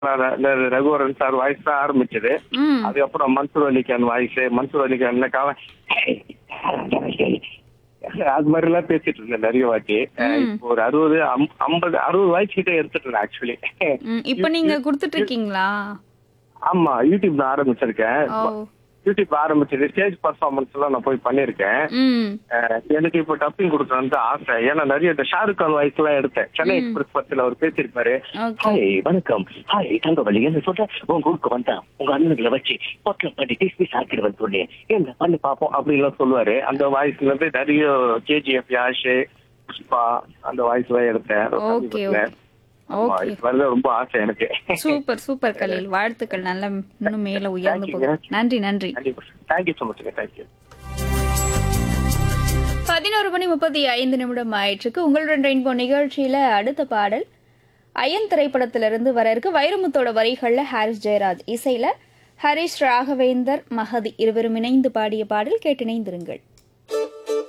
Raghuvaran sir voice தான் ஆரம்பிச்சது ம் அதுக்கப்புறம் மன்சூர் அலிகான் வாய்ஸ் மன்சூர் அலிகான் அது மாதிரி எல்லாம் பேசிட்டு இருந்தேன் நிறைய வாட்டி அஹ் ம். இப்போ ஒரு அறுபது அம்- ஐம்பது அறுபது வாய்ஸ் கிட்ட எடுத்துட்டு இருந்தேன் ஆக்சுவலி ம், இப்ப நீங்க கொடுத்துட்டு இருக்கீங்களா ஆமா யூடியூப் நான் ஆரம்பிச்சிருக்கேன் ஓ யூடியூப் ஆரம்பிச்சது ஸ்டேஜ் பர்ஃபார்மன்ஸ் எல்லாம் நான் போய் பண்ணிருக்கேன் ம் அஹ் எனக்கு இப்போ டப்பிங் கொடுக்கணும்னு ஆசை ஏன்னா நிறைய இந்த ஷாருக் கான் வாய்ஸ் எல்லாம் எடுத்தேன் சென்னை எக்ஸ்பிரஸ் பஸ்ல அவர் பேசியிருப்பாரு ஓகே ஹாய் வணக்கம் ஹாய் தங்கவள்ளி என்ன சொல்ற உங்க ஊருக்கு வந்தான் உங்க அண்ணனுங்களை வச்சு பொட்டலம் பண்ணி பீஸ் பீஸ் ஆக்கிடுவேன் சொன்னேன் என்ன பண்ணி பார்ப்போம் அப்படின்லாம் சொல்லுவாரு அந்த வாய்ஸ்ல இருந்து நிறைய கேஜிஎஃப் யாஷ் புஷ்பா அந்த வாய்ஸ் எல்லாம் எடுத்தேன் ஓகே ஓகே ஆமா, ஓகே இது வரது ரொம்ப ஆசை எனக்கு சூப்பர் சூப்பர் கலீல் வாழ்த்துக்கள் நல்ல இன்னும் மேல உயர்ந்து Thank you, போகும் நன்றி நன்றி கண்டிப்பா தேங்க்யூ ஸோ மச் தேங்க்யூ பதினோரு மணி முப்பத்தி ஐந்து நிமிடம் ஆயிற்றுக்கு உங்களுடன் ரெயின்போ நிகழ்ச்சியில அடுத்த பாடல் அயன் திரைப்படத்திலிருந்து வர இருக்கு வைரமுத்தோட வரிகள்ல ஹாரிஸ் ஜெயராஜ் இசையில ஹரிஷ் ராகவேந்தர் மஹதி இருவரும் இணைந்து பாடிய பாடல் கேட்டிணைந்திருங்கள்